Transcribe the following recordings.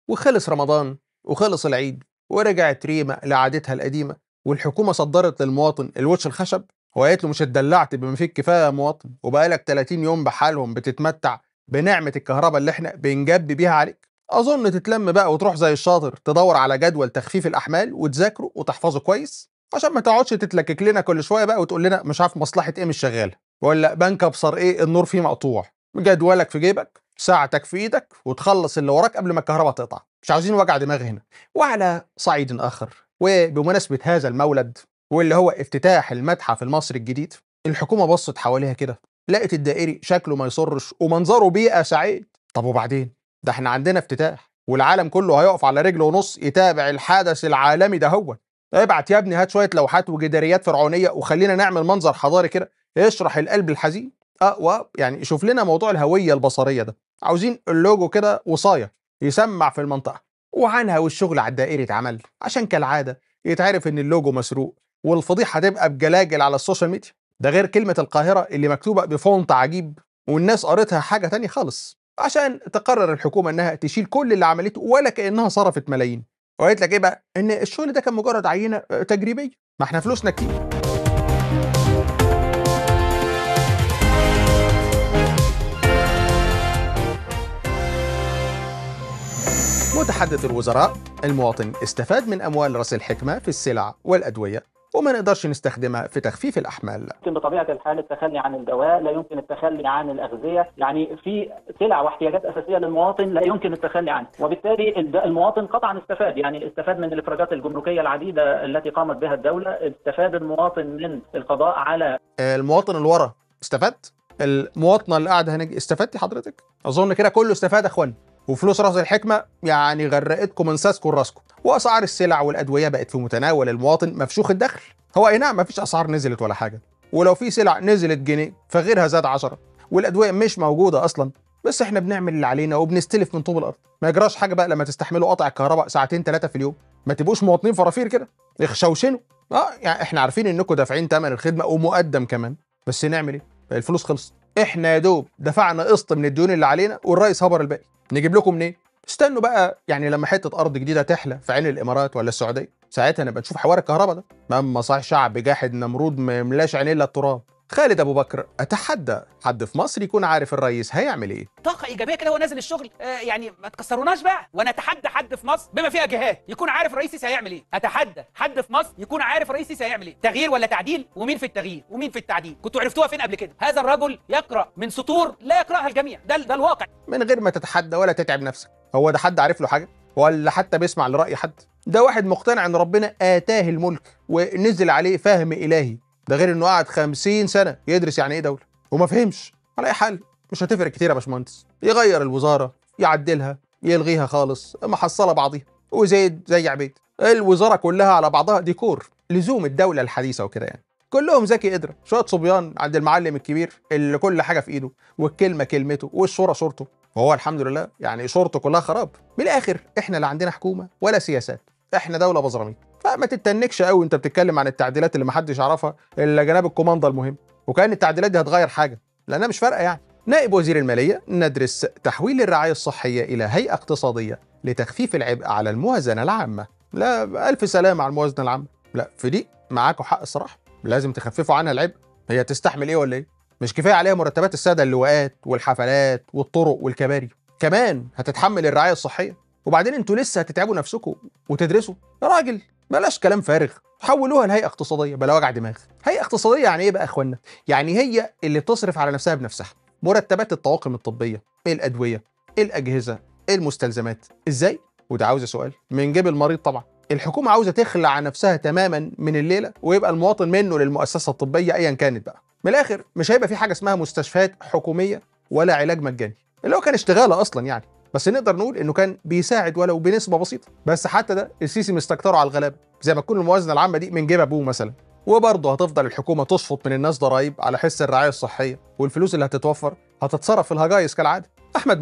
وخلص رمضان وخلص العيد ورجعت ريما لعادتها القديمه والحكومه صدرت للمواطن الوش الخشب وقالت له مش اتدلعت بما فيه الكفايه يا مواطن وبقالك 30 يوم بحالهم بتتمتع بنعمه الكهرباء اللي احنا بنجبي بيها عليك اظن تتلم بقى وتروح زي الشاطر تدور على جدول تخفيف الاحمال وتذاكره وتحفظه كويس عشان ما تقعدش تتلكك لنا كل شويه بقى وتقول لنا مش عارف مصلحه ايه مش شغاله ولا بنك ابصر ايه النور فيه مقطوع جدولك في جيبك ساعتك في ايدك وتخلص اللي وراك قبل ما الكهرباء تقطع مش عاوزين وجع دماغ هنا وعلى صعيد اخر وبمناسبه هذا المولد واللي هو افتتاح المتحف المصري الجديد الحكومه بصت حواليها كده لقت الدائري شكله ما يصرش ومنظره بيئه سعيد طب وبعدين ده احنا عندنا افتتاح والعالم كله هيقف على رجل ونص يتابع الحدث العالمي ده هو ابعت يا ابني هات شويه لوحات وجداريات فرعونيه وخلينا نعمل منظر حضاري كده يشرح القلب الحزين اه و يعني شوف لنا موضوع الهويه البصريه ده عاوزين اللوجو كده وصايه يسمع في المنطقه وعنها والشغل على الدائري اتعمل عشان كالعاده يتعرف ان اللوجو مسروق والفضيحه هتبقى بجلاجل على السوشيال ميديا ده غير كلمه القاهره اللي مكتوبه بفونت عجيب والناس قريتها حاجه تانية خالص عشان تقرر الحكومه انها تشيل كل اللي عملته ولا كانها صرفت ملايين وقالت لك ايه بقى ان الشغل ده كان مجرد عينه تجريبيه ما احنا فلوسنا كتير متحدث الوزراء المواطن استفاد من اموال راس الحكمه في السلع والادويه وما نقدرش نستخدمها في تخفيف الاحمال يمكن بطبيعه الحال التخلي عن الدواء لا يمكن التخلي عن الاغذيه يعني في سلع واحتياجات اساسيه للمواطن لا يمكن التخلي عنها وبالتالي المواطن قطعا استفاد يعني استفاد من الافراجات الجمركيه العديده التي قامت بها الدوله استفاد المواطن من القضاء على المواطن اللي ورا استفاد المواطنه اللي قاعده هناك استفدتي حضرتك اظن كده كله استفاد يا اخوان وفلوس راس الحكمه يعني غرقتكم من ساسكم لراسكم واسعار السلع والادويه بقت في متناول المواطن مفشوخ الدخل هو اي نعم مفيش اسعار نزلت ولا حاجه ولو في سلع نزلت جنيه فغيرها زاد 10 والادويه مش موجوده اصلا بس احنا بنعمل اللي علينا وبنستلف من طوب الارض ما يجراش حاجه بقى لما تستحملوا قطع الكهرباء ساعتين ثلاثه في اليوم ما تبقوش مواطنين فرافير كده اخشوشنوا اه يعني احنا عارفين انكم دافعين ثمن الخدمه ومقدم كمان بس نعمل ايه الفلوس خلصت احنا يا دوب دفعنا قسط من الديون اللي علينا والرئيس هبر الباقي نجيب لكم منين استنوا بقى يعني لما حته ارض جديده تحلى في عين الامارات ولا السعوديه ساعتها نبقى نشوف حوار الكهرباء ده اما صحيح شعب جاحد نمرود ما ملاش عينيه الا التراب خالد ابو بكر اتحدى حد في مصر يكون عارف الرئيس هيعمل ايه طاقه ايجابيه كده وهو نازل الشغل آه يعني ما تكسروناش بقى وانا اتحدى حد في مصر بما فيها جهات يكون عارف الرئيس السيسي هيعمل ايه اتحدى حد في مصر يكون عارف الرئيس السيسي هيعمل ايه تغيير ولا تعديل ومين في التغيير ومين في التعديل كنتوا عرفتوها فين قبل كده هذا الرجل يقرا من سطور لا يقراها الجميع ده ده الواقع من غير ما تتحدى ولا تتعب نفسك هو ده حد عارف له حاجه ولا حتى بيسمع لراي حد ده واحد مقتنع ان ربنا اتاه الملك ونزل عليه فهم الهي ده غير انه قعد 50 سنه يدرس يعني ايه دوله وما فهمش على اي حال مش هتفرق كتير يا باشمهندس يغير الوزاره يعدلها يلغيها خالص محصله بعضيها وزيد زي عبيد الوزاره كلها على بعضها ديكور لزوم الدوله الحديثه وكده يعني كلهم ذكي قدره شويه صبيان عند المعلم الكبير اللي كل حاجه في ايده والكلمه كلمته والصوره صورته وهو الحمد لله يعني صورته كلها خراب من الاخر احنا لا عندنا حكومه ولا سياسات احنا دوله بزراميط فما تتنكش قوي وانت بتتكلم عن التعديلات اللي محدش يعرفها الا جناب الكوماندا المهم وكان التعديلات دي هتغير حاجه لانها مش فارقه يعني نائب وزير الماليه ندرس تحويل الرعايه الصحيه الى هيئه اقتصاديه لتخفيف العبء على الموازنه العامه لا الف سلامه على الموازنه العامه لا في دي معاكم حق الصراحه لازم تخففوا عنها العبء هي تستحمل ايه ولا ايه مش كفايه عليها مرتبات الساده اللواءات والحفلات والطرق والكباري كمان هتتحمل الرعايه الصحيه وبعدين انتوا لسه هتتعبوا نفسكم وتدرسوا يا راجل بلاش كلام فارغ حولوها لهيئه اقتصاديه بلا وجع دماغ هيئه اقتصاديه يعني ايه بقى يا اخوانا يعني هي اللي بتصرف على نفسها بنفسها مرتبات الطواقم الطبيه الادويه الاجهزه المستلزمات ازاي وده عاوز سؤال من جيب المريض طبعا الحكومه عاوزه تخلع نفسها تماما من الليله ويبقى المواطن منه للمؤسسه الطبيه ايا كانت بقى من الاخر مش هيبقى في حاجه اسمها مستشفيات حكوميه ولا علاج مجاني اللي هو كان اشتغاله اصلا يعني بس نقدر نقول انه كان بيساعد ولو بنسبه بسيطه بس حتى ده السيسي مستكتره على الغلابه زي ما تكون الموازنه العامه دي من جيب ابوه مثلا وبرضه هتفضل الحكومه تشفط من الناس ضرائب على حس الرعايه الصحيه والفلوس اللي هتتوفر هتتصرف في الهجايز كالعاده احمد موسى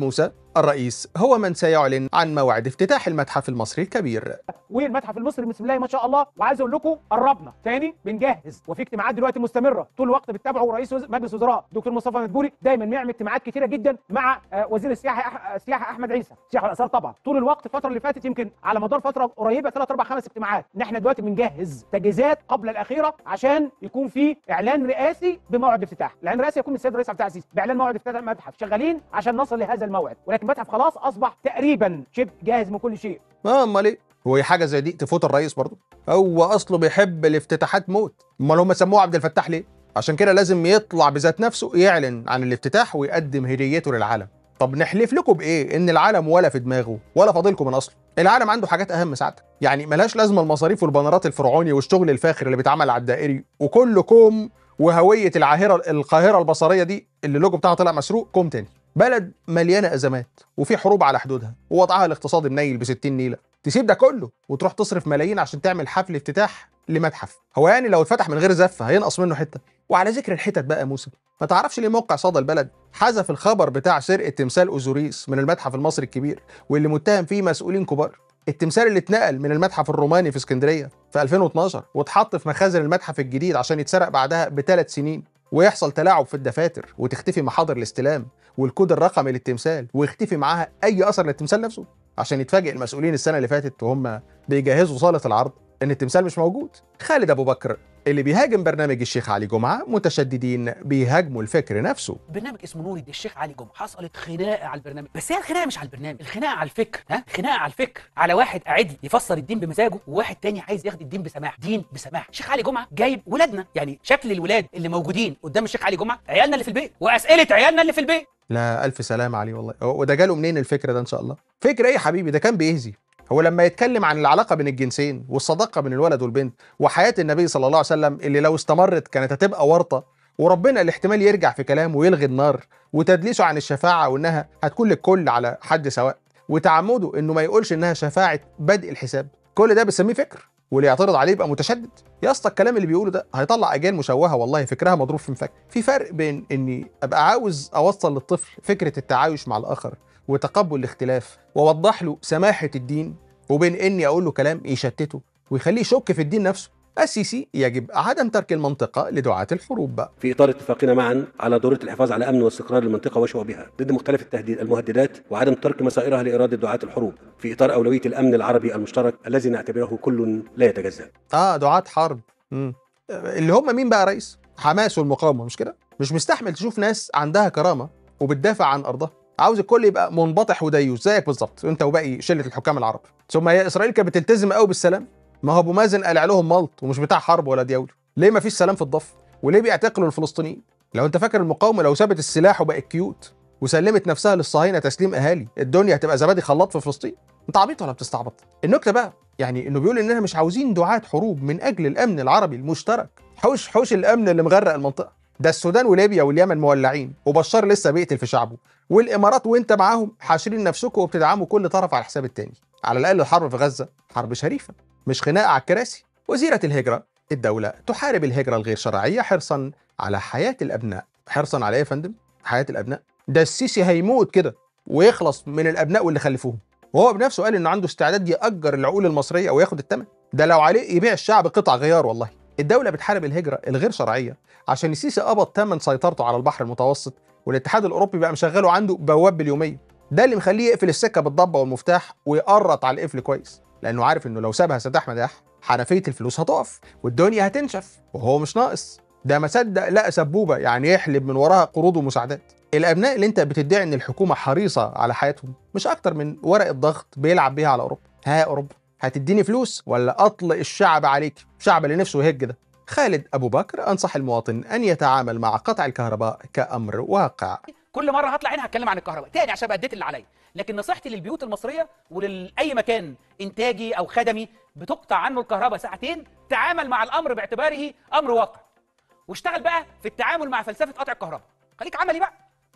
الرئيس هو من سيعلن عن موعد افتتاح المتحف المصري الكبير والمتحف المصري بسم الله ما شاء الله وعايز اقول لكم قربنا تاني بنجهز وفي اجتماعات دلوقتي مستمره طول الوقت بتتابعوا رئيس وز- مجلس وزراء دكتور مصطفى مدبولي دايما بيعمل اجتماعات كتيره جدا مع آه، وزير السياحه أح- السياحه احمد عيسى السياحه والاثار طبعا طول الوقت الفتره اللي فاتت يمكن على مدار فتره قريبه ثلاث اربع خمس اجتماعات ان احنا دلوقتي بنجهز تجهيزات قبل الاخيره عشان يكون في اعلان رئاسي بموعد الافتتاح الاعلان الرئاسي يكون من السيد الرئيس عبد العزيز باعلان موعد افتتاح المتحف شغالين عشان نصل لهذا الموعد ولكن المتحف خلاص اصبح تقريبا شبه جاهز من كل شيء اه امال ايه هو هي حاجه زي دي تفوت الرئيس برضه هو اصله بيحب الافتتاحات موت امال هم سموه عبد الفتاح ليه عشان كده لازم يطلع بذات نفسه يعلن عن الافتتاح ويقدم هديته للعالم طب نحلف لكم بايه ان العالم ولا في دماغه ولا فاضلكم من اصله العالم عنده حاجات اهم ساعتك يعني ملهاش لازمه المصاريف والبنرات الفرعوني والشغل الفاخر اللي بيتعمل على الدائري وكل كوم وهويه العاهره القاهره البصريه دي اللي اللوجو بتاعها طلع مسروق كوم تاني بلد مليانه ازمات وفي حروب على حدودها ووضعها الاقتصادي منيل ب 60 نيله تسيب ده كله وتروح تصرف ملايين عشان تعمل حفل افتتاح لمتحف هو يعني لو اتفتح من غير زفه هينقص منه حته وعلى ذكر الحتت بقى يا موسى ما تعرفش ليه موقع صدى البلد حذف الخبر بتاع سرقه تمثال اوزوريس من المتحف المصري الكبير واللي متهم فيه مسؤولين كبار التمثال اللي اتنقل من المتحف الروماني في اسكندريه في 2012 واتحط في مخازن المتحف الجديد عشان يتسرق بعدها بثلاث سنين ويحصل تلاعب في الدفاتر وتختفي محاضر الاستلام والكود الرقمي للتمثال ويختفي معاها اي اثر للتمثال نفسه عشان يتفاجئ المسؤولين السنه اللي فاتت وهم بيجهزوا صاله العرض ان التمثال مش موجود خالد ابو بكر اللي بيهاجم برنامج الشيخ علي جمعه متشددين بيهاجموا الفكر نفسه برنامج اسمه نور الدين الشيخ علي جمعه حصلت خناقه على البرنامج بس هي الخناقه مش على البرنامج الخناقه على الفكر ها خناقه على الفكر على واحد قاعد يفسر الدين بمزاجه وواحد تاني عايز ياخد الدين بسماح دين بسماح الشيخ علي جمعه جايب ولادنا يعني شكل الولاد اللي موجودين قدام الشيخ علي جمعه عيالنا اللي في البيت واسئله عيالنا اللي في البيت لا الف سلام عليه والله هو- وده جاله منين الفكر ده ان شاء الله فكر ايه يا حبيبي ده كان بيهزي هو لما يتكلم عن العلاقه بين الجنسين والصداقه بين الولد والبنت وحياه النبي صلى الله عليه وسلم اللي لو استمرت كانت هتبقى ورطه وربنا الاحتمال يرجع في كلامه ويلغي النار وتدليسه عن الشفاعه وانها هتكون للكل على حد سواء وتعمده انه ما يقولش انها شفاعه بدء الحساب كل ده بنسميه فكر واللي يعترض عليه يبقى متشدد يا اسطى الكلام اللي بيقوله ده هيطلع اجيال مشوهه والله فكرها مضروب في مفك في فرق بين اني ابقى عاوز اوصل للطفل فكره التعايش مع الاخر وتقبل الاختلاف واوضح له سماحه الدين وبين اني اقول له كلام يشتته ويخليه يشك في الدين نفسه السيسي يجب عدم ترك المنطقه لدعاه الحروب بقى في اطار اتفاقنا معا على ضروره الحفاظ على امن واستقرار المنطقه وشعوبها ضد مختلف التهديد المهددات وعدم ترك مسائرها لاراده دعاه الحروب في اطار اولويه الامن العربي المشترك الذي نعتبره كل لا يتجزا اه دعاة حرب مم. اللي هم مين بقى يا ريس حماس والمقاومه مش كده مش مستحمل تشوف ناس عندها كرامه وبتدافع عن ارضها عاوز الكل يبقى منبطح وديوس زيك بالظبط انت وباقي شله الحكام العرب ثم هي اسرائيل كانت بتلتزم قوي بالسلام ما هو ابو مازن قال عليهم ملط ومش بتاع حرب ولا ديول ليه ما فيش سلام في الضفه وليه بيعتقلوا الفلسطينيين لو انت فاكر المقاومه لو سابت السلاح وبقت كيوت وسلمت نفسها للصهاينه تسليم اهالي الدنيا هتبقى زبادي خلاط في فلسطين انت عبيط ولا بتستعبط النكته بقى يعني انه بيقول اننا مش عاوزين دعاة حروب من اجل الامن العربي المشترك حوش حوش الامن اللي مغرق المنطقه ده السودان وليبيا واليمن مولعين وبشار لسه بيقتل في شعبه والامارات وانت معاهم حاشرين نفسكم وبتدعموا كل طرف على حساب التاني على الاقل الحرب في غزه حرب شريفه مش خناقه على الكراسي وزيره الهجره الدوله تحارب الهجره الغير شرعيه حرصا على حياه الابناء حرصا على ايه يا فندم حياه الابناء ده السيسي هيموت كده ويخلص من الابناء واللي خلفوهم وهو بنفسه قال انه عنده استعداد ياجر العقول المصريه وياخد الثمن ده لو عليه يبيع الشعب قطع غيار والله الدوله بتحارب الهجره الغير شرعيه عشان السيسي قبض ثمن سيطرته على البحر المتوسط والاتحاد الاوروبي بقى مشغله عنده بواب باليوميه ده اللي مخليه يقفل السكه بالضبه والمفتاح ويقرط على القفل كويس لانه عارف انه لو سابها سداح مداح حنفيه الفلوس هتقف والدنيا هتنشف وهو مش ناقص ده ما صدق لقى سبوبه يعني يحلب من وراها قروض ومساعدات الابناء اللي انت بتدعي ان الحكومه حريصه على حياتهم مش اكتر من ورقه ضغط بيلعب بيها على اوروبا ها يا اوروبا هتديني فلوس ولا اطلق الشعب عليك الشعب اللي نفسه يهج ده خالد ابو بكر انصح المواطن ان يتعامل مع قطع الكهرباء كامر واقع كل مره هطلع هنا هتكلم عن الكهرباء تاني عشان اديت اللي عليا لكن نصيحتي للبيوت المصريه ولأي مكان انتاجي او خدمي بتقطع عنه الكهرباء ساعتين تعامل مع الامر باعتباره امر واقع واشتغل بقى في التعامل مع فلسفه قطع الكهرباء خليك عملي بقى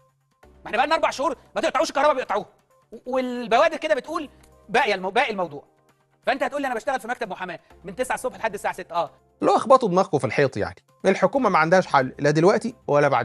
ما احنا بقى لنا اربع شهور ما تقطعوش الكهرباء بيقطعوها والبوادر كده بتقول باقي المو... باقي الموضوع فانت هتقول لي انا بشتغل في مكتب محاماه من 9 الصبح لحد الساعه 6 اه لو اخبطوا دماغكم في الحيط يعني الحكومه ما عندهاش حل لا دلوقتي ولا بعدين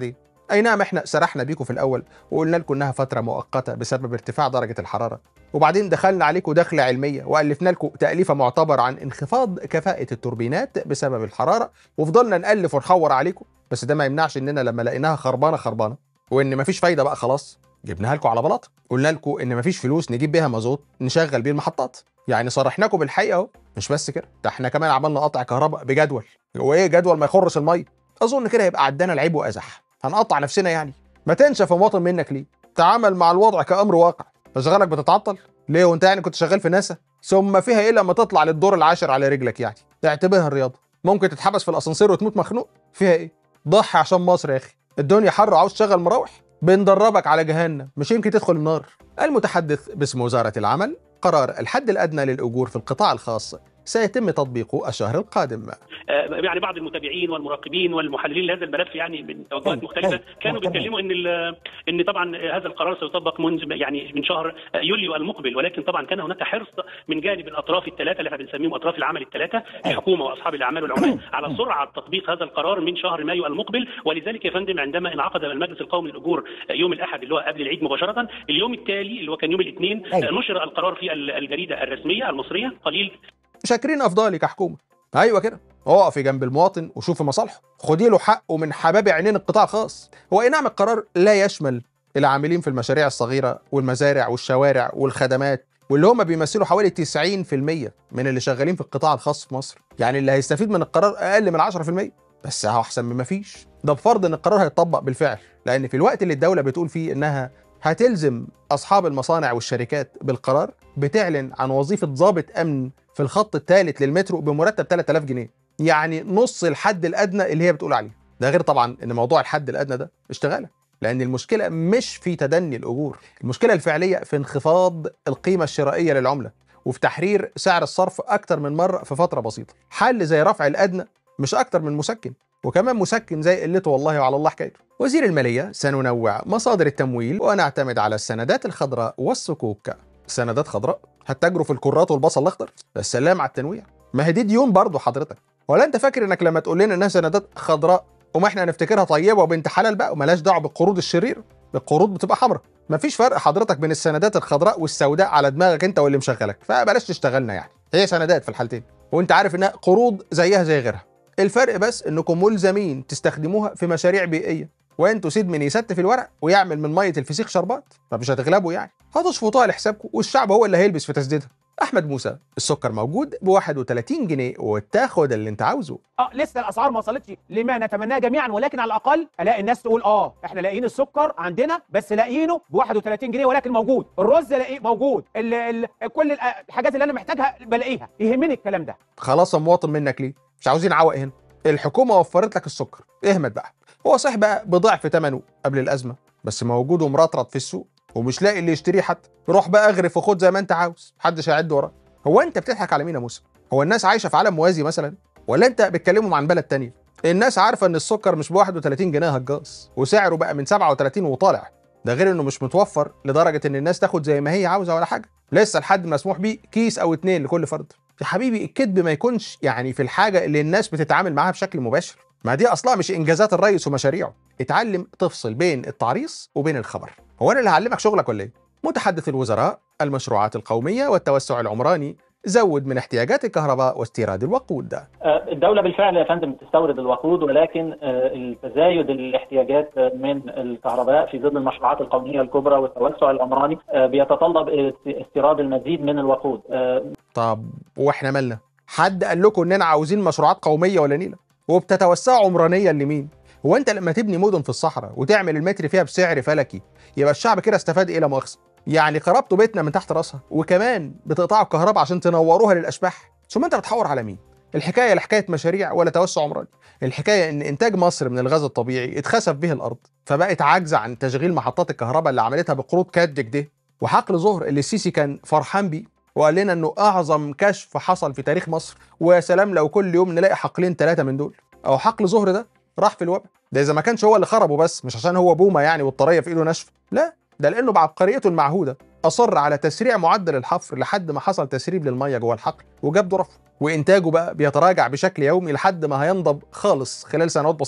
اي نعم احنا سرحنا بيكم في الاول وقلنا لكم انها فتره مؤقته بسبب ارتفاع درجه الحراره وبعدين دخلنا عليكم دخله علميه والفنا لكم تاليفه معتبر عن انخفاض كفاءه التوربينات بسبب الحراره وفضلنا نالف ونحور عليكم بس ده ما يمنعش اننا لما لقيناها خربانه خربانه وان مفيش فايده بقى خلاص جبناها لكم على بلاطه قلنا لكم ان مفيش فلوس نجيب بيها مازوت نشغل بيه المحطات يعني صرحناكم بالحقيقه اهو مش بس كده ده احنا كمان عملنا قطع كهرباء بجدول وايه جدول ما يخرش الميه اظن كده يبقى عدانا العيب وازح هنقطع نفسنا يعني ما تنشف مواطن منك ليه تعامل مع الوضع كامر واقع اشغالك بتتعطل ليه وانت يعني كنت شغال في ناسا ثم فيها ايه لما تطلع للدور العاشر على رجلك يعني اعتبرها الرياضه ممكن تتحبس في الاسانسير وتموت مخنوق فيها ايه ضحي عشان مصر يا اخي الدنيا حر وعاوز تشغل مراوح بندربك على جهنم مش يمكن تدخل النار المتحدث باسم وزاره العمل قرار الحد الادنى للاجور في القطاع الخاص سيتم تطبيقه الشهر القادم آه، يعني بعض المتابعين والمراقبين والمحللين لهذا الملف يعني من توجهات مختلفه كانوا بيتكلموا ان ال- ان طبعا هذا القرار سيطبق منذ يعني من شهر يوليو المقبل ولكن طبعا كان هناك حرص من جانب الاطراف الثلاثه اللي احنا بنسميهم اطراف العمل الثلاثه الحكومه واصحاب الاعمال والعمال على سرعه تطبيق هذا القرار من شهر مايو المقبل ولذلك يا فندم عندما انعقد المجلس القومي للاجور يوم الاحد اللي هو قبل العيد مباشره اليوم التالي اللي هو كان يوم الاثنين نشر القرار في الجريده الرسميه المصريه قليل شاكرين افضالك يا حكومه ايوه كده اقفي جنب المواطن وشوفي مصالحه خدي له حقه من حباب عينين القطاع الخاص هو اي نعم القرار لا يشمل العاملين في المشاريع الصغيره والمزارع والشوارع والخدمات واللي هم بيمثلوا حوالي 90% من اللي شغالين في القطاع الخاص في مصر يعني اللي هيستفيد من القرار اقل من 10% بس اهو احسن من ما فيش ده بفرض ان القرار هيطبق بالفعل لان في الوقت اللي الدوله بتقول فيه انها هتلزم اصحاب المصانع والشركات بالقرار بتعلن عن وظيفه ضابط امن في الخط الثالث للمترو بمرتب 3000 جنيه يعني نص الحد الادنى اللي هي بتقول عليه ده غير طبعا ان موضوع الحد الادنى ده اشتغاله لان المشكله مش في تدني الاجور المشكله الفعليه في انخفاض القيمه الشرائيه للعمله وفي تحرير سعر الصرف اكتر من مره في فتره بسيطه حل زي رفع الادنى مش اكتر من مسكن وكمان مسكن زي قلته والله وعلى الله حكايته وزير الماليه سننوع مصادر التمويل ونعتمد على السندات الخضراء والصكوك سندات خضراء هتجروا في الكرات والبصل الاخضر ده السلام على التنويع ما هي دي ديون برضه حضرتك ولا انت فاكر انك لما تقول لنا انها سندات خضراء وما احنا هنفتكرها طيبه وبنت حلال بقى وملاش دعوه بالقروض الشريره القروض بتبقى حمراء مفيش فرق حضرتك بين السندات الخضراء والسوداء على دماغك انت واللي مشغلك فبلاش تشتغلنا يعني هي سندات في الحالتين وانت عارف انها قروض زيها زي غيرها الفرق بس انكم ملزمين تستخدموها في مشاريع بيئيه وانتوا سيد من يستف الورق ويعمل من ميه الفسيخ شربات فمش هتغلبوا يعني هتشفطوها لحسابكم والشعب هو اللي هيلبس في تسديدها احمد موسى السكر موجود ب 31 جنيه وتاخد اللي انت عاوزه اه لسه الاسعار ما وصلتش لما نتمناه جميعا ولكن على الاقل الاقي الناس تقول اه احنا لاقيين السكر عندنا بس لاقيينه ب 31 جنيه ولكن موجود الرز لاقيه موجود ال ال كل الأ- الحاجات اللي انا محتاجها بلاقيها يهمني الكلام ده خلاص يا مواطن منك ليه مش عاوزين عوق هنا الحكومه وفرت لك السكر اهمت بقى هو صحيح بقى بضعف ثمنه قبل الازمه بس موجود ومرطرط في السوق ومش لاقي اللي يشتريه حتى روح بقى اغرف وخد زي ما انت عاوز محدش هيعد وراك هو انت بتضحك على مين يا موسى هو الناس عايشه في عالم موازي مثلا ولا انت بتكلمهم عن بلد تانية الناس عارفه ان السكر مش ب 31 جنيه هجاص وسعره بقى من 37 وطالع ده غير انه مش متوفر لدرجه ان الناس تاخد زي ما هي عاوزه ولا حاجه لسه لحد مسموح بيه كيس او اتنين لكل فرد يا حبيبي الكذب ما يكونش يعني في الحاجه اللي الناس بتتعامل معاها بشكل مباشر ما دي اصلا مش انجازات الرئيس ومشاريعه اتعلم تفصل بين التعريص وبين الخبر هو انا اللي هعلمك شغلك ولا ايه متحدث الوزراء المشروعات القوميه والتوسع العمراني زود من احتياجات الكهرباء واستيراد الوقود آه، الدولة بالفعل يا فندم تستورد الوقود ولكن آه، التزايد الاحتياجات من الكهرباء في ظل المشروعات القومية الكبرى والتوسع العمراني آه، بيتطلب است- استيراد المزيد من الوقود آه، طب واحنا مالنا حد قال لكم اننا عاوزين مشروعات قوميه ولا نيله وبتتوسعوا عمرانيا لمين هو انت لما تبني مدن في الصحراء وتعمل المتر فيها بسعر فلكي يبقى الشعب كده استفاد ايه لا مؤاخذه يعني قربتوا بيتنا من تحت راسها وكمان بتقطعوا الكهرباء عشان تنوروها للاشباح ثم انت بتحور على مين الحكايه لا حكايه مشاريع ولا توسع عمراني الحكايه ان انتاج مصر من الغاز الطبيعي اتخسف به الارض فبقت عاجزه عن تشغيل محطات الكهرباء اللي عملتها بقروض كاد كده وحقل ظهر اللي السيسي كان فرحان بيه وقال لنا انه اعظم كشف حصل في تاريخ مصر ويا سلام لو كل يوم نلاقي حقلين ثلاثه من دول او حقل ظهر ده راح في الوباء ده اذا ما كانش هو اللي خربه بس مش عشان هو بومه يعني والطريه في ايده ناشفه لا ده لانه بعبقريته المعهوده اصر على تسريع معدل الحفر لحد ما حصل تسريب للميه جوه الحقل وجاب ظرف وانتاجه بقى بيتراجع بشكل يومي لحد ما هينضب خالص خلال سنوات بسيطه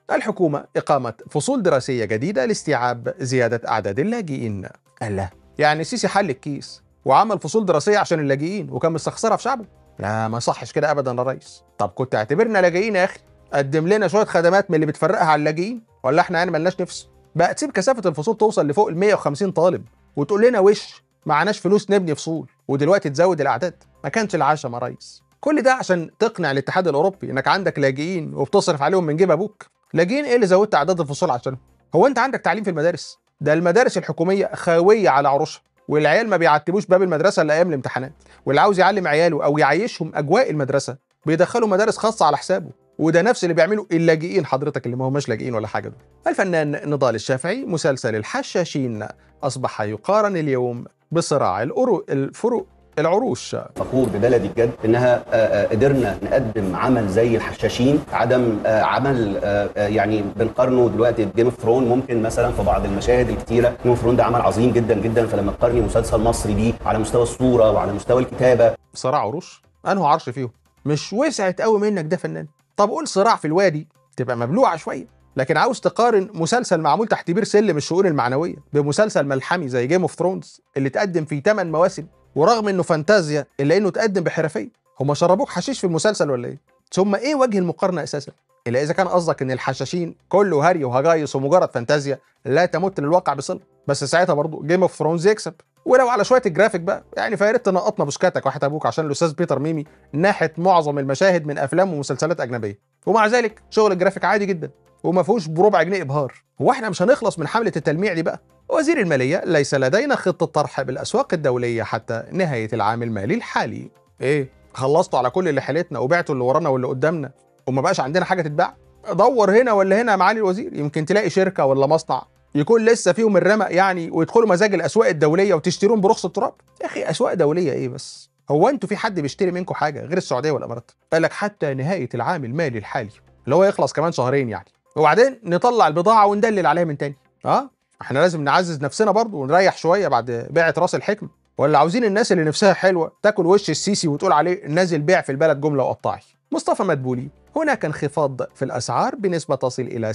الحكومة إقامة فصول دراسية جديدة لاستيعاب زيادة أعداد اللاجئين الله يعني السيسي حل الكيس وعمل فصول دراسية عشان اللاجئين وكان مستخسرها في شعبه لا ما صحش كده أبدا يا ريس طب كنت اعتبرنا لاجئين يا أخي قدم لنا شوية خدمات من اللي بتفرقها على اللاجئين ولا احنا يعني ملناش نفس بقى تسيب كثافة الفصول توصل لفوق ال 150 طالب وتقول لنا وش معناش فلوس نبني فصول ودلوقتي تزود الأعداد ما كانش العشم يا ريس كل ده عشان تقنع الاتحاد الاوروبي انك عندك لاجئين وبتصرف عليهم من جيب ابوك لاجئين ايه اللي زودت اعداد الفصول عشانهم هو انت عندك تعليم في المدارس ده المدارس الحكوميه خاويه على عروشها والعيال ما بيعتبوش باب المدرسه الا ايام الامتحانات واللي عاوز يعلم عياله او يعيشهم اجواء المدرسه بيدخلوا مدارس خاصه على حسابه وده نفس اللي بيعمله اللاجئين حضرتك اللي ما هماش لاجئين ولا حاجه دول الفنان نضال الشافعي مسلسل الحشاشين اصبح يقارن اليوم بصراع الأرو الفروق العروش فخور ببلدي بجد انها آه، آه، قدرنا نقدم عمل زي الحشاشين عدم آه، عمل آه، آه، يعني بنقارنه دلوقتي بجيم اوف ثرون ممكن مثلا في بعض المشاهد الكتيره جيم اوف ثرون ده عمل عظيم جدا جدا فلما تقارني مسلسل مصري بيه على مستوى الصوره وعلى مستوى الكتابه صراع عروش انه عرش فيهم مش وسعت قوي منك ده فنان طب قول صراع في الوادي تبقى مبلوعه شويه لكن عاوز تقارن مسلسل معمول تحت بير سلم الشؤون المعنويه بمسلسل ملحمي زي جيم اوف ثرونز اللي اتقدم فيه 8 مواسم ورغم انه فانتازيا الا انه اتقدم بحرفيه هما شربوك حشيش في المسلسل ولا ايه ثم ايه وجه المقارنه اساسا الا اذا كان قصدك ان الحشاشين كله هري وهجايص ومجرد فانتازيا لا تمت للواقع بصله بس ساعتها برضه جيم اوف ثرونز يكسب ولو على شويه الجرافيك بقى يعني فيا ريت تنقطنا بوسكاتك واحد ابوك عشان الاستاذ بيتر ميمي ناحت معظم المشاهد من افلام ومسلسلات اجنبيه ومع ذلك شغل الجرافيك عادي جدا وما فيهوش بربع جنيه ابهار هو احنا مش هنخلص من حمله التلميع دي بقى وزير الماليه ليس لدينا خطه طرح بالاسواق الدوليه حتى نهايه العام المالي الحالي ايه خلصتوا على كل اللي حيلتنا وبعتوا اللي ورانا واللي قدامنا وما بقاش عندنا حاجه تتباع دور هنا ولا هنا يا معالي الوزير يمكن تلاقي شركه ولا مصنع يكون لسه فيهم الرمق يعني ويدخلوا مزاج الاسواق الدوليه وتشترون برخص التراب يا اخي اسواق دوليه ايه بس هو انتوا في حد بيشتري منكم حاجه غير السعوديه والامارات قال لك حتى نهايه العام المالي الحالي اللي هو يخلص كمان شهرين يعني وبعدين نطلع البضاعه وندلل عليها من تاني اه احنا لازم نعزز نفسنا برضه ونريح شويه بعد بيعه راس الحكمه ولا عاوزين الناس اللي نفسها حلوه تاكل وش السيسي وتقول عليه نازل بيع في البلد جمله وقطاعي مصطفى مدبولي هناك انخفاض في الاسعار بنسبه تصل الى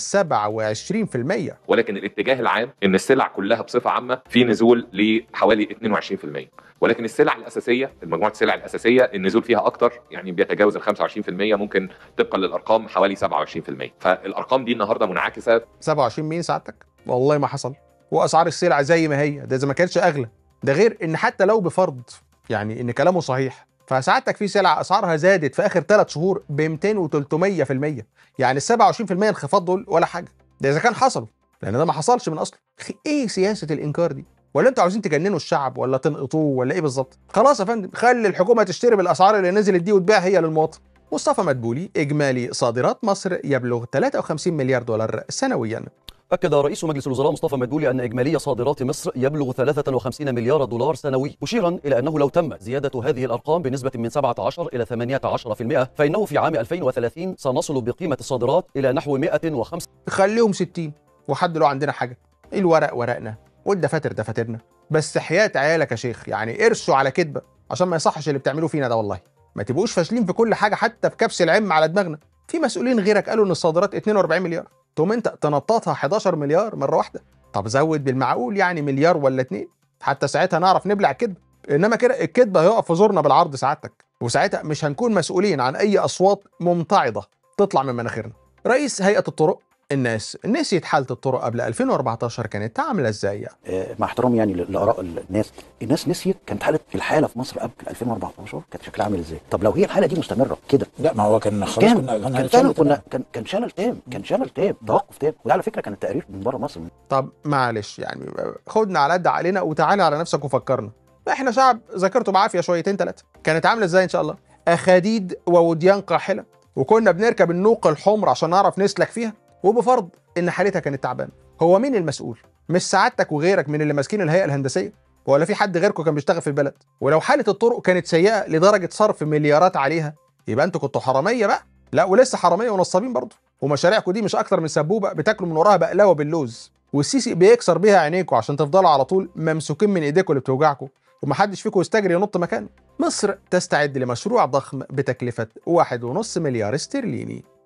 27% ولكن الاتجاه العام ان السلع كلها بصفه عامه في نزول لحوالي 22% ولكن السلع الاساسيه المجموعه السلع الاساسيه النزول فيها اكتر يعني بيتجاوز ال 25% ممكن طبقا للارقام حوالي 27% فالارقام دي النهارده منعكسه 27 مين سعادتك والله ما حصل واسعار السلع زي ما هي ده اذا ما كانتش اغلى ده غير ان حتى لو بفرض يعني ان كلامه صحيح فسعادتك في سلع اسعارها زادت في اخر ثلاث شهور ب 200 و300% يعني ال 27% انخفاض دول ولا حاجه ده اذا كان حصلوا لان ده ما حصلش من اصله اخي ايه سياسه الانكار دي ولا انتوا عاوزين تجننوا الشعب ولا تنقطوه ولا ايه بالظبط خلاص يا فندم خلي الحكومه تشتري بالاسعار اللي نزلت دي وتبيع هي للمواطن مصطفى مدبولي اجمالي صادرات مصر يبلغ 53 مليار دولار سنويا أكد رئيس مجلس الوزراء مصطفى مدبولي أن إجمالي صادرات مصر يبلغ 53 مليار دولار سنوي مشيرا إلى أنه لو تم زيادة هذه الأرقام بنسبة من 17 إلى 18% فإنه في عام 2030 سنصل بقيمة الصادرات إلى نحو 105 خليهم 60 وحد له عندنا حاجه الورق ورقنا والدفاتر دفاترنا بس حياة عيالك يا شيخ يعني ارسوا على كدبه عشان ما يصحش اللي بتعملوه فينا ده والله ما تبقوش فاشلين في كل حاجه حتى في كبس العم على دماغنا في مسؤولين غيرك قالوا ان الصادرات 42 مليار تقوم انت تنططها 11 مليار مره واحده طب زود بالمعقول يعني مليار ولا اتنين حتى ساعتها نعرف نبلع الكذب انما كده الكذب هيقف في زورنا بالعرض سعادتك وساعتها مش هنكون مسؤولين عن اي اصوات ممتعضه تطلع من مناخيرنا رئيس هيئه الطرق الناس نسيت حاله الطرق قبل 2014 كانت عامله ازاي آه، مع احترامي يعني لاراء الناس الناس نسيت كانت حاله الحاله في مصر قبل 2014 كانت شكلها عامل ازاي طب لو هي الحاله دي مستمره كده لا ما هو كان خلاص كان كنا كان هنشال فعلا تمام. كنا كان كان شلل تام كان شلل تام توقف تام وده على فكره كان التقارير من بره مصر طب معلش يعني خدنا على قد عقلنا وتعالى على نفسك وفكرنا احنا شعب ذاكرته بعافيه شويتين ثلاثه كانت عامله ازاي ان شاء الله اخاديد ووديان قاحله وكنا بنركب النوق الحمر عشان نعرف نسلك فيها وبفرض ان حالتها كانت تعبانه هو مين المسؤول مش سعادتك وغيرك من اللي ماسكين الهيئه الهندسيه ولا في حد غيركم كان بيشتغل في البلد ولو حاله الطرق كانت سيئه لدرجه صرف مليارات عليها يبقى انتوا كنتوا حراميه بقى لا ولسه حراميه ونصابين برضه ومشاريعكم دي مش اكتر من سبوبه بتاكلوا من وراها بقلاوه باللوز والسيسي بيكسر بيها عينيكم عشان تفضلوا على طول ممسوكين من ايديكم اللي بتوجعكم ومحدش فيكم يستجري ينط مكانه مصر تستعد لمشروع ضخم بتكلفة 1.5 مليار استرليني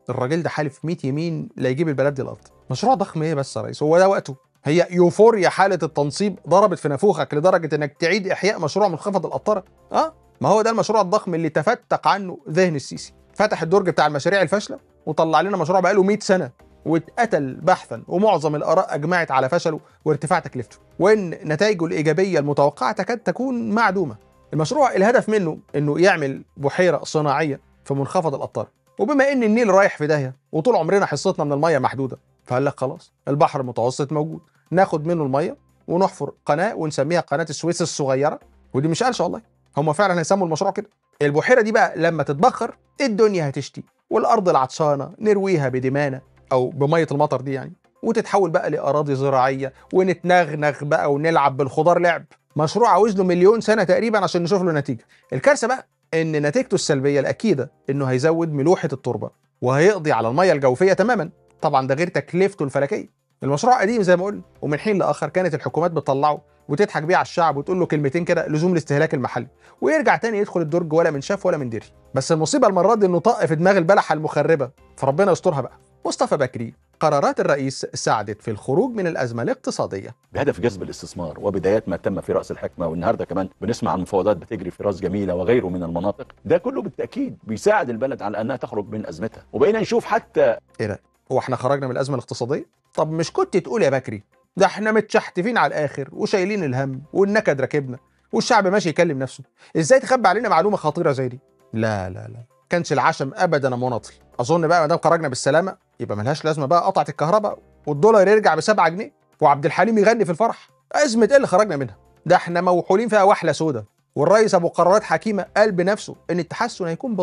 الراجل ده حالف 100 يمين لا يجيب البلد دي الارض مشروع ضخم ايه بس يا ريس هو ده وقته هي يوفوريا حاله التنصيب ضربت في نافوخك لدرجه انك تعيد احياء مشروع منخفض القطره اه ما هو ده المشروع الضخم اللي تفتق عنه ذهن السيسي فتح الدرج بتاع المشاريع الفاشله وطلع لنا مشروع بقاله 100 سنه واتقتل بحثا ومعظم الاراء اجمعت على فشله وارتفاع تكلفته وان نتائجه الايجابيه المتوقعه تكاد تكون معدومه المشروع الهدف منه انه يعمل بحيره صناعيه في منخفض القطاره وبما ان النيل رايح في داهيه وطول عمرنا حصتنا من الميه محدوده فقال لك خلاص البحر المتوسط موجود ناخد منه الميه ونحفر قناه ونسميها قناه السويس الصغيره ودي مش قالش والله هم فعلا هيسموا المشروع كده البحيره دي بقى لما تتبخر الدنيا هتشتي والارض العطشانه نرويها بدمانه او بميه المطر دي يعني وتتحول بقى لاراضي زراعيه ونتنغنغ بقى ونلعب بالخضار لعب مشروع عاوز له مليون سنه تقريبا عشان نشوف له نتيجه الكارثه بقى ان نتيجته السلبيه الاكيده انه هيزود ملوحه التربه وهيقضي على الميه الجوفيه تماما طبعا ده غير تكلفته الفلكيه المشروع قديم زي ما قلنا ومن حين لاخر كانت الحكومات بتطلعه وتضحك بيه على الشعب وتقول له كلمتين كده لزوم الاستهلاك المحلي ويرجع تاني يدخل الدرج ولا من شاف ولا من دري بس المصيبه المره دي انه طق في دماغ البلحه المخربه فربنا يسترها بقى مصطفى بكري قرارات الرئيس ساعدت في الخروج من الازمه الاقتصاديه بهدف جذب الاستثمار وبدايات ما تم في راس الحكمه والنهارده كمان بنسمع عن مفاوضات بتجري في راس جميله وغيره من المناطق ده كله بالتاكيد بيساعد البلد على انها تخرج من ازمتها وبقينا نشوف حتى ايه ده هو احنا خرجنا من الازمه الاقتصاديه طب مش كنت تقول يا بكري ده احنا متشحتفين على الاخر وشايلين الهم والنكد راكبنا والشعب ماشي يكلم نفسه ازاي تخبي علينا معلومه خطيره زي دي لا لا لا كانش العشم ابدا يا مناطل اظن بقى ما دام خرجنا بالسلامه يبقى ملهاش لازمه بقى قطعه الكهرباء والدولار يرجع ب 7 جنيه وعبد الحليم يغني في الفرح ازمه ايه اللي خرجنا منها ده احنا موحولين فيها وحله سودة والرئيس ابو قرارات حكيمه قال بنفسه ان التحسن هيكون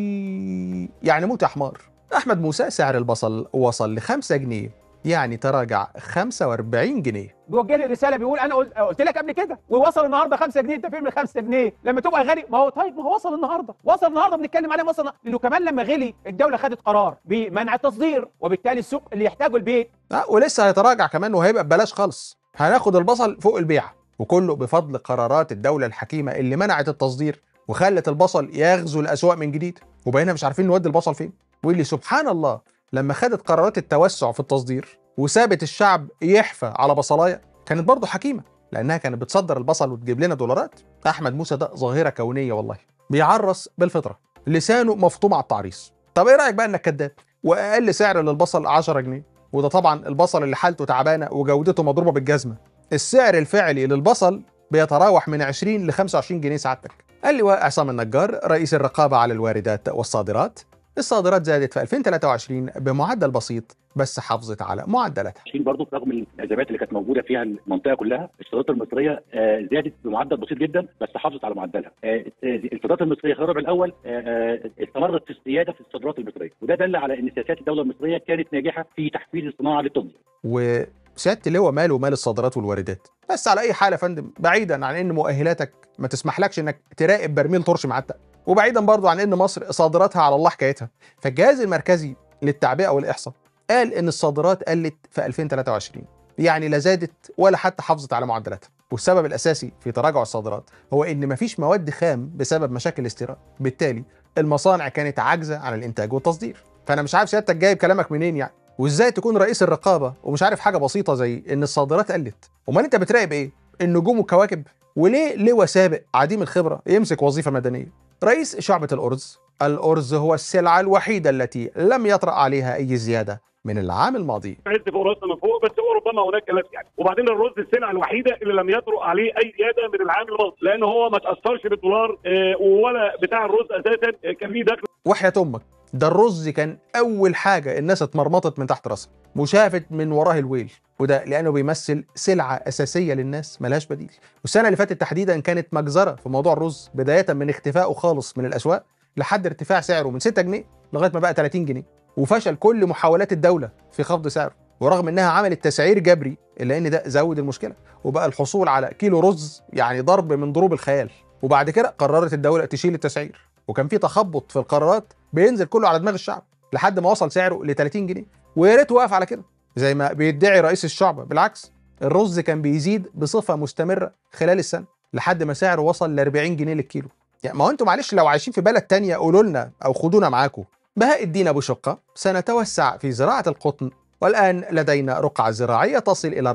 بطيء يعني موت يا حمار احمد موسى سعر البصل وصل ل 5 جنيه يعني تراجع 45 جنيه بيوجه لي رساله بيقول انا قلت, قلت لك قبل كده ووصل النهارده 5 جنيه انت فين من 5 جنيه لما تبقى غالي ما هو طيب ما هو وصل النهارده وصل النهارده بنتكلم عليه وصل لانه كمان لما غلي الدوله خدت قرار بمنع التصدير وبالتالي السوق اللي يحتاجه البيت أه ولسه هيتراجع كمان وهيبقى ببلاش خالص هناخد البصل فوق البيع وكله بفضل قرارات الدولة الحكيمة اللي منعت التصدير وخلت البصل يغزو الأسواق من جديد وبقينا مش عارفين نودي البصل فين واللي سبحان الله لما خدت قرارات التوسع في التصدير وسابت الشعب يحفى على بصلايه كانت برضه حكيمه لانها كانت بتصدر البصل وتجيب لنا دولارات احمد موسى ده ظاهره كونيه والله بيعرس بالفطره لسانه مفطوم على التعريس طب ايه رايك بقى انك كذاب واقل سعر للبصل 10 جنيه وده طبعا البصل اللي حالته تعبانه وجودته مضروبه بالجزمه السعر الفعلي للبصل بيتراوح من 20 ل 25 جنيه سعادتك قال لي عصام النجار رئيس الرقابه على الواردات والصادرات الصادرات زادت في 2023 بمعدل بسيط بس حافظت على معدلاتها. برضه رغم الازمات اللي كانت موجوده فيها المنطقه كلها الصادرات المصريه آه، زادت بمعدل بسيط جدا بس حافظت على معدلها. آه، الصادرات المصريه خلال الربع الاول آه، استمرت في الزياده في الصادرات المصريه وده دل على ان سياسات الدوله المصريه كانت ناجحه في تحفيز الصناعه للتصدير. وسياده اللواء ماله ومال الصادرات والواردات بس على اي حال يا فندم بعيدا عن ان مؤهلاتك ما تسمحلكش انك تراقب برميل طرش معتق وبعيدا برضو عن ان مصر صادراتها على الله حكايتها فالجهاز المركزي للتعبئه والاحصاء قال ان الصادرات قلت في 2023 يعني لا زادت ولا حتى حافظت على معدلاتها والسبب الاساسي في تراجع الصادرات هو ان مفيش مواد خام بسبب مشاكل الاستيراد بالتالي المصانع كانت عاجزه عن الانتاج والتصدير فانا مش عارف سيادتك جايب كلامك منين يعني وازاي تكون رئيس الرقابه ومش عارف حاجه بسيطه زي ان الصادرات قلت امال انت بتراقب ايه النجوم والكواكب وليه لواء سابق عديم الخبره يمسك وظيفه مدنيه رئيس شعبة الأرز الأرز هو السلعة الوحيدة التي لم يطرأ عليها أي زيادة من العام الماضي عز فوق راسنا من فوق بس هو ربما هناك خلاف يعني وبعدين الرز السلعه الوحيده اللي لم يطرق عليه اي زياده من العام الماضي لان هو ما تاثرش بالدولار آه، ولا بتاع الرز اساسا آه، كان ليه دخل وحياة أمك ده الرز كان أول حاجة الناس اتمرمطت من تحت راسها وشافت من وراه الويل وده لأنه بيمثل سلعة أساسية للناس ملهاش بديل والسنة اللي فاتت تحديدا كانت مجزرة في موضوع الرز بداية من اختفائه خالص من الأسواق لحد ارتفاع سعره من 6 جنيه لغاية ما بقى 30 جنيه وفشل كل محاولات الدولة في خفض سعره ورغم انها عملت تسعير جبري الا ان ده زود المشكله وبقى الحصول على كيلو رز يعني ضرب من ضروب الخيال وبعد كده قررت الدوله تشيل التسعير وكان في تخبط في القرارات بينزل كله على دماغ الشعب لحد ما وصل سعره ل 30 جنيه ويا ريت وقف على كده زي ما بيدعي رئيس الشعب بالعكس الرز كان بيزيد بصفه مستمره خلال السنه لحد ما سعره وصل ل 40 جنيه للكيلو يعني ما هو انتوا معلش لو عايشين في بلد تانية قولوا لنا او خدونا معاكم بهاء الدين أبو شقة سنتوسع في زراعة القطن والآن لدينا رقعة زراعية تصل إلى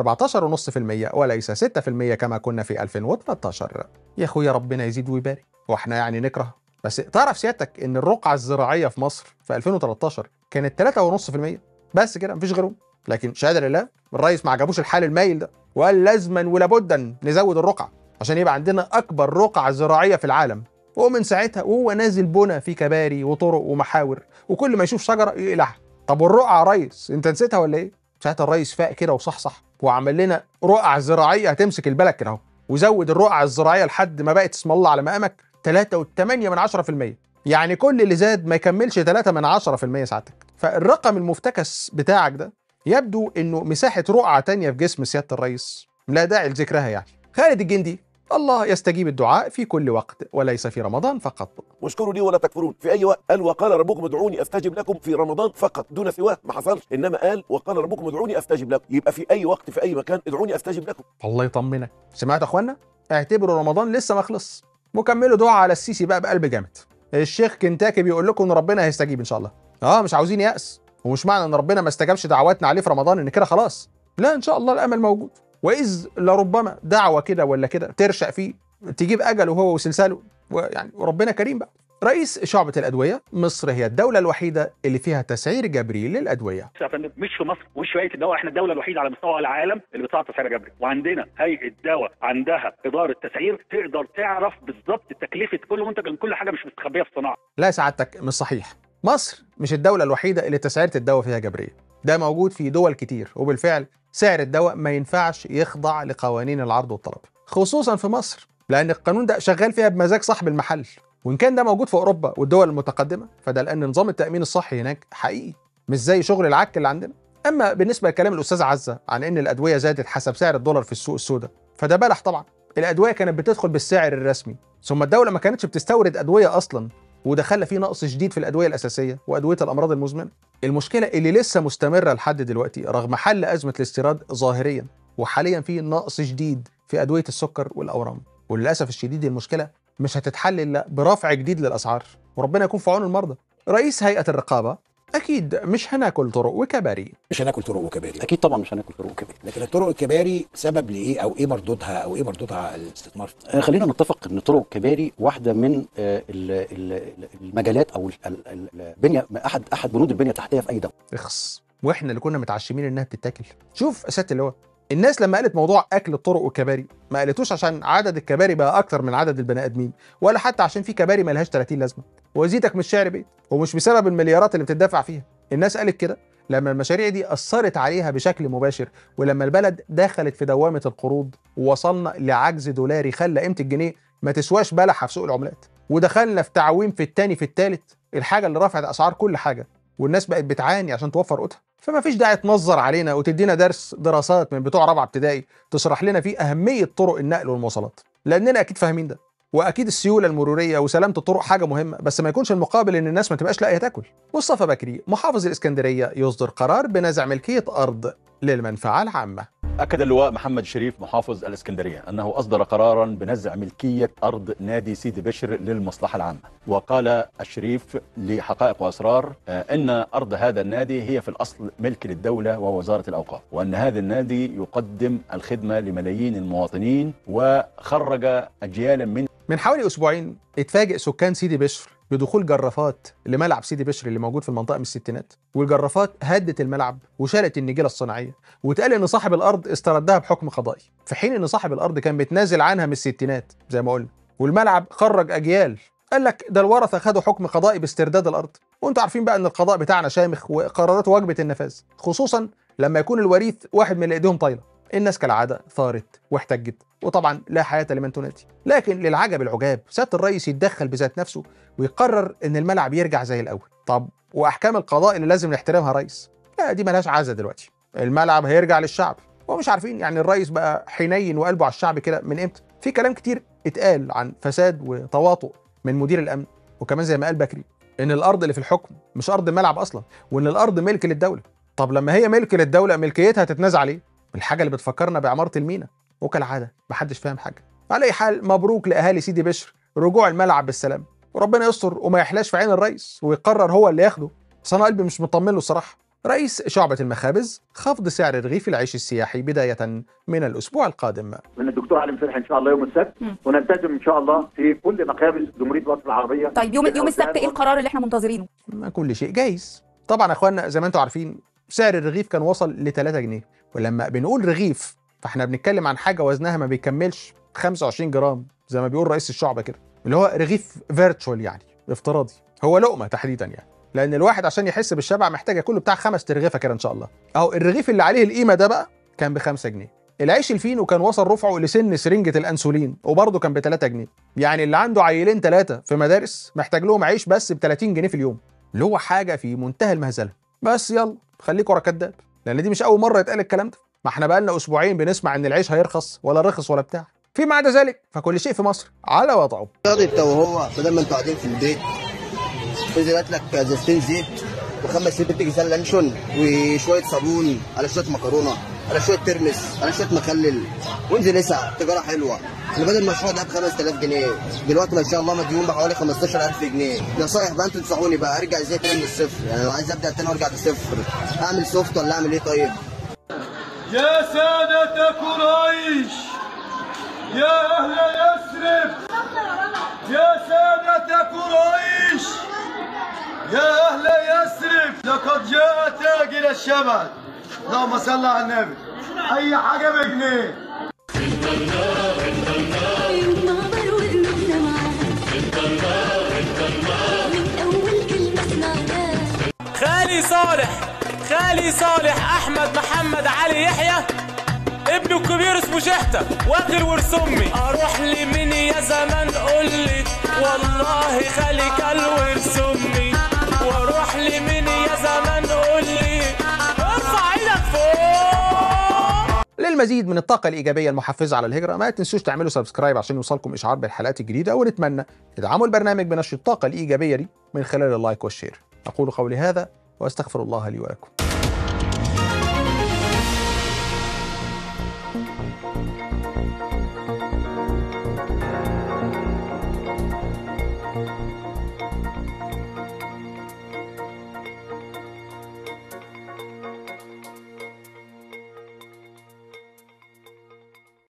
14.5% وليس 6% كما كنا في 2013 يا أخويا ربنا يزيد ويبارك وإحنا يعني نكره بس تعرف سيادتك إن الرقعة الزراعية في مصر في 2013 كانت 3.5% بس كده مفيش غيرهم لكن شهادة لله الرئيس ما عجبوش الحال المايل ده وقال لازما ولابدا نزود الرقعة عشان يبقى عندنا أكبر رقعة زراعية في العالم ومن ساعتها وهو نازل بنا في كباري وطرق ومحاور وكل ما يشوف شجرة يقلعها طب والرقعة يا ريس انت نسيتها ولا ايه؟ ساعتها الريس فاق كده وصحصح وعمل لنا رقعة زراعية هتمسك البلد كده اهو وزود الرقعة الزراعية لحد ما بقت اسم الله على مقامك 3.8 من 10% يعني كل اللي زاد ما يكملش 3 من 10% ساعتك فالرقم المفتكس بتاعك ده يبدو انه مساحة رقعة تانية في جسم سيادة الرئيس لا داعي لذكرها يعني خالد الجندي الله يستجيب الدعاء في كل وقت وليس في رمضان فقط واشكروا لي ولا تكفرون في اي وقت قال وقال ربكم ادعوني استجب لكم في رمضان فقط دون سواه ما حصلش انما قال وقال ربكم ادعوني استجب لكم يبقى في اي وقت في اي مكان ادعوني استجب لكم الله يطمنك سمعت يا اخوانا اعتبروا رمضان لسه ما خلص وكملوا دعاء على السيسي بقى بقلب جامد الشيخ كنتاكي بيقول لكم ان ربنا هيستجيب ان شاء الله اه مش عاوزين يأس ومش معنى ان ربنا ما استجابش دعواتنا عليه في رمضان ان كده خلاص لا ان شاء الله الامل موجود واذ لربما دعوه كده ولا كده ترشق فيه تجيب اجله هو وسلساله ويعني وربنا كريم بقى رئيس شعبة الأدوية مصر هي الدولة الوحيدة اللي فيها تسعير جبري للأدوية يا فندم مش في مصر ومش في هيئه الدواء احنا الدوله الوحيده على مستوى العالم اللي بتطلع تسعير جبري وعندنا هيئه دواء عندها اداره تسعير تقدر تعرف بالظبط تكلفه كل منتج لان كل حاجه مش مستخبيه في الصناعه لا سعادتك مش صحيح مصر مش الدولة الوحيدة اللي تسعيرة الدواء فيها جبرية ده موجود في دول كتير وبالفعل سعر الدواء ما ينفعش يخضع لقوانين العرض والطلب خصوصا في مصر لأن القانون ده شغال فيها بمزاج صاحب المحل وإن كان ده موجود في أوروبا والدول المتقدمة فده لأن نظام التأمين الصحي هناك حقيقي مش زي شغل العك اللي عندنا أما بالنسبة لكلام الأستاذ عزة عن إن الأدوية زادت حسب سعر الدولار في السوق السوداء فده بلح طبعا الأدوية كانت بتدخل بالسعر الرسمي ثم الدولة ما كانتش بتستورد أدوية أصلا وده خلى في نقص شديد في الادويه الاساسيه وادويه الامراض المزمنه. المشكله اللي لسه مستمره لحد دلوقتي رغم حل ازمه الاستيراد ظاهريا وحاليا في نقص شديد في ادويه السكر والاورام وللاسف الشديد المشكله مش هتتحل الا برفع جديد للاسعار وربنا يكون في عون المرضى. رئيس هيئه الرقابه اكيد مش هناكل طرق وكباري مش هناكل طرق وكباري اكيد طبعا مش هناكل طرق وكباري لكن الطرق الكباري سبب لايه او ايه مردودها او ايه مردودها على الاستثمار آه، خلينا نتفق ان طرق الكباري واحده من آه، ال- ال- المجالات او ال- ال- ال- البنيه احد احد بنود البنيه التحتيه في اي دوله اخص واحنا اللي كنا متعشمين انها بتتاكل شوف يا سياده اللواء الناس لما قالت موضوع اكل الطرق والكباري ما قالتوش عشان عدد الكباري بقى اكتر من عدد البني ادمين ولا حتى عشان في كباري ملهاش 30 لازمه وزيتك مش شعر بيت ومش بسبب المليارات اللي بتدفع فيها الناس قالت كده لما المشاريع دي اثرت عليها بشكل مباشر ولما البلد دخلت في دوامه القروض ووصلنا لعجز دولاري خلى قيمه الجنيه ما تسواش بلحه في سوق العملات ودخلنا في تعويم في التاني في التالت الحاجه اللي رفعت اسعار كل حاجه والناس بقت بتعاني عشان توفر قوتها فما فيش داعي تنظر علينا وتدينا درس دراسات من بتوع رابعه ابتدائي تشرح لنا فيه اهميه طرق النقل والمواصلات لاننا اكيد فاهمين ده واكيد السيوله المروريه وسلامه الطرق حاجه مهمه بس ما يكونش المقابل ان الناس ما تبقاش لاقيه تاكل مصطفى بكري محافظ الاسكندريه يصدر قرار بنزع ملكيه ارض للمنفعه العامه أكد اللواء محمد شريف محافظ الإسكندرية أنه أصدر قرارا بنزع ملكية أرض نادي سيدي بشر للمصلحة العامة وقال الشريف لحقائق وأسرار آه، أن أرض هذا النادي هي في الأصل ملك للدولة ووزارة الأوقاف وأن هذا النادي يقدم الخدمة لملايين المواطنين وخرج أجيالا من من حوالي اسبوعين اتفاجئ سكان سيدي بشر بدخول جرافات لملعب سيدي بشر اللي موجود في المنطقه من الستينات والجرافات هدت الملعب وشالت النجيله الصناعيه واتقال ان صاحب الارض استردها بحكم قضائي في حين ان صاحب الارض كان بيتنازل عنها من الستينات زي ما قلنا والملعب خرج اجيال قال لك ده الورثه خدوا حكم قضائي باسترداد الارض وانتوا عارفين بقى ان القضاء بتاعنا شامخ وقراراته واجبه النفاذ خصوصا لما يكون الوريث واحد من اللي ايديهم طايله الناس كالعاده ثارت واحتجت وطبعا لا حياه لمن تنادي لكن للعجب العجاب سياده الرئيس يتدخل بذات نفسه ويقرر ان الملعب يرجع زي الاول طب واحكام القضاء اللي لازم نحترمها يا ريس لا دي ملهاش عزه دلوقتي الملعب هيرجع للشعب ومش عارفين يعني الرئيس بقى حنين وقلبه على الشعب كده من امتى في كلام كتير اتقال عن فساد وتواطؤ من مدير الامن وكمان زي ما قال بكري ان الارض اللي في الحكم مش ارض الملعب اصلا وان الارض ملك للدوله طب لما هي ملك للدوله ملكيتها تتنازع ليه الحاجه اللي بتفكرنا بعماره المينا وكالعاده محدش فاهم حاجه على اي حال مبروك لاهالي سيدي بشر رجوع الملعب بالسلام وربنا يستر وما يحلاش في عين الرئيس ويقرر هو اللي ياخده بس انا قلبي مش مطمن له الصراحه رئيس شعبة المخابز خفض سعر رغيف العيش السياحي بداية من الأسبوع القادم من الدكتور علي مسرح ان شاء الله يوم السبت ونلتزم ان شاء الله في كل مخابز جمهوريه مصر العربيه طيب يوم يوم السبت ايه القرار اللي احنا منتظرينه؟ ما كل شيء جايز طبعا يا اخوانا زي ما انتم عارفين سعر الرغيف كان وصل ل 3 جنيه ولما بنقول رغيف فاحنا بنتكلم عن حاجه وزنها ما بيكملش 25 جرام زي ما بيقول رئيس الشعبه كده اللي هو رغيف فيرتشوال يعني افتراضي هو لقمه تحديدا يعني لان الواحد عشان يحس بالشبع محتاج ياكل له بتاع خمس ترغيفه كده ان شاء الله اهو الرغيف اللي عليه القيمه ده بقى كان ب 5 جنيه العيش الفينو كان وصل رفعه لسن سرنجة الأنسولين وبرضه كان ب 3 جنيه يعني اللي عنده عيلين ثلاثة في مدارس محتاج لهم عيش بس ب 30 جنيه في اليوم اللي هو حاجة في منتهى المهزلة بس يلا خليك ورا كداب لأن دي مش أول مرة يتقال الكلام ده ما احنا بقالنا أسبوعين بنسمع إن العيش هيرخص ولا رخص ولا بتاع فيما عدا ذلك فكل شيء في مصر على وضعه انت وهو بدل ما انتوا قاعدين في البيت انزل هات لك ازازتين زيت وخمس ست بيجي سله لانشون وشويه صابون على شويه مكرونه على شويه ترمس على شويه مخلل وانزل اسعى تجاره حلوه انا بدل المشروع ده ب 5000 جنيه دلوقتي ما شاء الله مديون بحوالي 15000 جنيه نصايح بقى انتوا تنصحوني بقى ارجع ازاي تاني من الصفر يعني لو عايز ابدا تاني وارجع للصفر اعمل سوفت ولا اعمل ايه طيب؟ يا سادة قريش يا أهل يثرب يا سادة قريش يا أهل يثرب لقد جاء تاجر الشمال اللهم صل على النبي أي حاجة بجنيه خالي صالح خالي صالح احمد محمد علي يحيى ابنه الكبير اسمه شحته واكل ورث امي اروح لمين يا زمان قول لي والله خالي كل ورث امي واروح لمين يا زمان قول لي ارفع ايدك فوق للمزيد من الطاقة الإيجابية المحفزة على الهجرة ما تنسوش تعملوا سبسكرايب عشان يوصلكم إشعار بالحلقات الجديدة ونتمنى تدعموا البرنامج بنشر الطاقة الإيجابية دي من خلال اللايك والشير أقول قولي هذا وأستغفر الله لي ولكم